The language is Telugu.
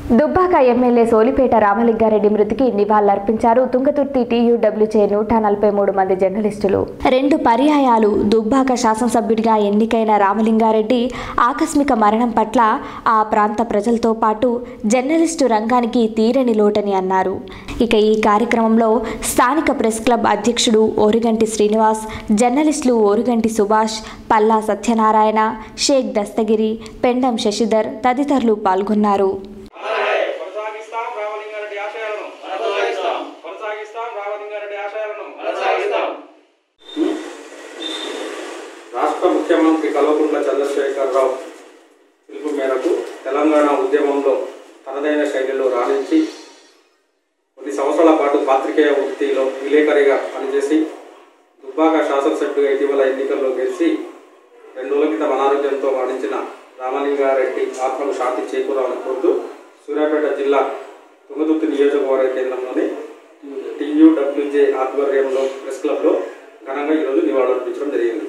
దుబ్బాక ఎమ్మెల్యే సోలిపేట రామలింగారెడ్డి మృతికి నివాళులర్పించారు తుంగతుర్తి టీయూడబ్ల్యూచే నూట నలభై మూడు మంది జర్నలిస్టులు రెండు పర్యాయాలు దుబ్బాక శాసనసభ్యుడిగా ఎన్నికైన రామలింగారెడ్డి ఆకస్మిక మరణం పట్ల ఆ ప్రాంత ప్రజలతో పాటు జర్నలిస్టు రంగానికి తీరని లోటని అన్నారు ఇక ఈ కార్యక్రమంలో స్థానిక ప్రెస్ క్లబ్ అధ్యక్షుడు ఓరిగంటి శ్రీనివాస్ జర్నలిస్టులు ఓరిగంటి సుభాష్ పల్లా సత్యనారాయణ షేక్ దస్తగిరి పెండం శశిధర్ తదితరులు పాల్గొన్నారు కొనసాగిస్తాం రామలింగారెడ్డి ఆశయాలను కొనసాగిస్తాం రామలింగారెడ్డి ఆశయాలను రాష్ట్ర ముఖ్యమంత్రి కల్వకుంట్ల చంద్రశేఖరరావు పిలుపు మేరకు తెలంగాణ ఉద్యమంలో తనదైన శైలిలో రాణించి కొన్ని సంవత్సరాల పాటు పాత్రికేయ వృత్తిలో విలేకరిగా పనిచేసి దుబ్బాక శాసనసభ్యుగా ఇటీవల ఎన్నికల్లో గెలిచి రెండు రోజుల క్రితం అనారోగ్యంతో మరణించిన రామలింగారెడ్డి ఆత్మకు శాంతి చేకూరాలని కోరుతూ సూర్యాపేట జిల్లా తుంగతుర్తి నియోజకవర్గ కేంద్రంలోని టీయూడబ్ల్యూజే ఆధ్వర్యంలో ప్రెస్ క్లబ్లో ఘనంగా ఈరోజు నివాళులర్పించడం జరిగింది